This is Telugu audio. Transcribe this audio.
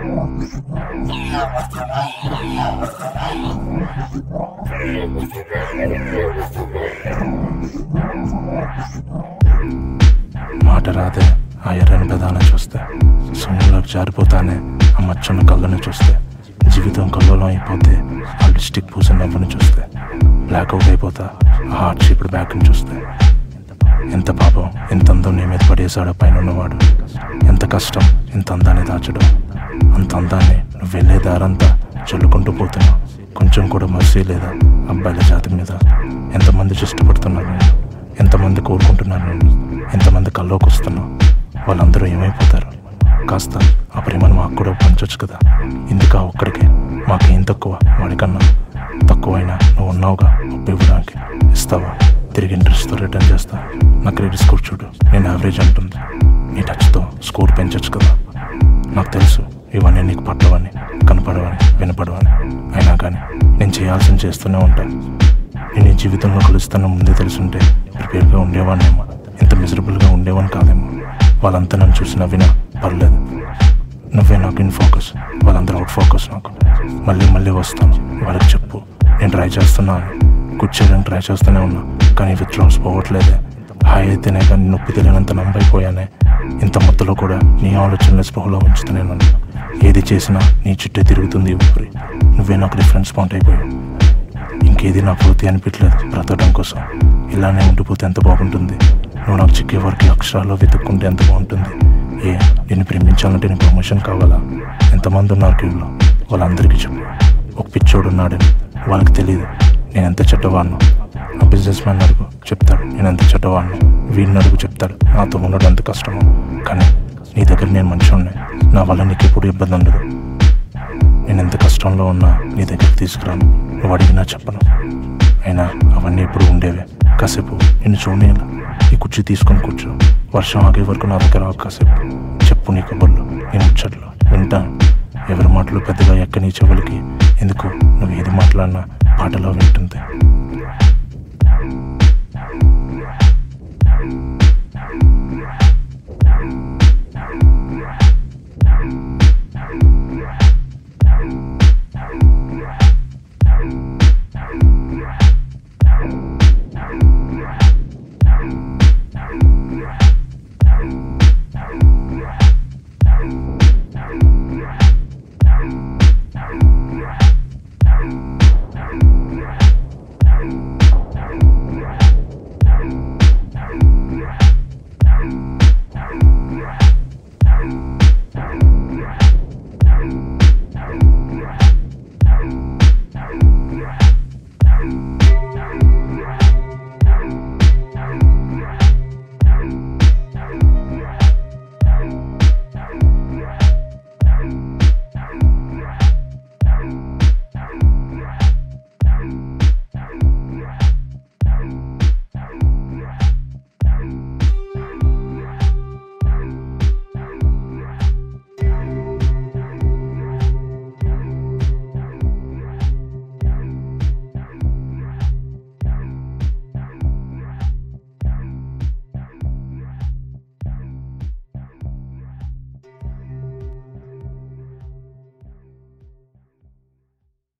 మాట రాదే ఆ ఎర్రని పెదాలను చూస్తే సొమ్ములోకి జారిపోతానే ఆ మచ్చున్న కళ్ళను చూస్తే జీవితం కళ్ళలో అయిపోతే ఆ లిప్స్టిక్ పూసిన నవ్వును చూస్తే బ్లాక్ అవుట్ అయిపోతా ఆ హార్ట్ షేప్డ్ బ్యాక్ని చూస్తే ఎంత పాపం ఎంత అందం నీ మీద పడేశాడో పైన ఉన్నవాడు ఎంత కష్టం ఎంత అందాన్ని దాచడం అంత అందాన్ని నువ్వు వెళ్ళే దారంతా చల్లుకుంటూ పోతున్నావు కొంచెం కూడా మర్సీ లేదా అబ్బాయిల జాతి మీద ఎంతమంది ఇష్టపడుతున్నారు నేను ఎంతమంది కోరుకుంటున్నారు నేను ఎంతమంది కల్లోకి వస్తున్నావు వాళ్ళందరూ ఏమైపోతారు కాస్త ఆ ప్రేమను మాకు కూడా పంచొచ్చు కదా ఇందుక ఒక్కడికే మాకేం తక్కువ వాడికన్నా తక్కువైనా నువ్వు ఉన్నావుగా ఒప్పు ఇవ్వడానికి ఇస్తావా తిరిగి ఇంట్రెస్ట్తో రిటర్న్ చేస్తా నా క్రెడిట్ స్కోర్ చూడు నేను యావరేజ్ అంటుంది నీ టచ్తో స్కోర్ పెంచొచ్చు కదా నాకు తెలుసు ఇవన్నీ నీకు పట్టవని కనపడవని వినపడవని అయినా కానీ నేను చేయాల్సింది చేస్తూనే ఉంటాను నేను ఈ జీవితంలో కలుస్తున్న ముందే తెలుసుంటే ప్రిపేర్గా ఉండేవాడినేమో ఇంత మిజరబుల్గా ఉండేవాని కాదేమో వాళ్ళంతా నన్ను చూసి నవ్వినా పర్లేదు నువ్వే నాకు ఇన్ ఫోకస్ వాళ్ళందరూ అవుట్ ఫోకస్ నాకు మళ్ళీ మళ్ళీ వస్తాను వాళ్ళకి చెప్పు నేను ట్రై చేస్తున్నాను కూర్చోడానికి ట్రై చేస్తూనే ఉన్నా కానీ విత్డ్రాల్స్ పోవట్లేదే హాయ్ అయితేనే కానీ నొప్పి తెలియనంత నంబైపోయానే ఇంత మొత్తంలో కూడా నీ ఆలోచనల స్పృహలో ఉంచుతూనే ఉన్నాను ఏది చేసినా నీ చుట్టే తిరుగుతుంది ఈ ఊపిరి నువ్వే నాకు రిఫరెన్స్ పాయింట్ అయిపోయావు ఇంకేది నా పూర్తి అనిపించలేదు బ్రతకడం కోసం ఇలానే ఉండిపోతే ఎంత బాగుంటుంది నువ్వు నాకు చిక్కే వరకు అక్షరాల్లో వెతుక్కుంటే ఎంత బాగుంటుంది ఏ నిన్ను ప్రేమించాలంటే నీ ప్రమోషన్ కావాలా ఎంతమంది ఉన్నారు క్యూలో వాళ్ళందరికీ చెప్పు ఒక పిచ్చోడు ఉన్నాడని వాళ్ళకి తెలియదు నేను ఎంత చెడ్డవాడిను ఆ బిజినెస్ మ్యాన్ అడుగు చెప్తాడు నేను ఎంత చెడ్డవాడిను వీడిని అడుగు చెప్తాడు నాతో ఉండడం ఎంత కష్టమో కానీ నీ దగ్గర నేను మంచిగా ఉన్నాయి నా వల్ల నీకు ఎప్పుడు ఇబ్బంది ఉండదు నేను ఎంత కష్టంలో ఉన్నా నీ దగ్గరికి తీసుకురాను నువ్వు అడిగినా చెప్పను అయినా అవన్నీ ఎప్పుడు ఉండేవే కాసేపు నిన్ను చూడనేలా ఈ కుర్చీ తీసుకొని కూర్చో వర్షం ఆగే వరకు నా దగ్గర ఆగు కాసేపు చెప్పు నీ కబుర్లు నీ ముచ్చట్లు వింటాను ఎవరి మాటలు పెద్దగా ఎక్కని చెవులకి ఎందుకు నువ్వు ఏది మాట్లాడినా పాటలో వింటుంది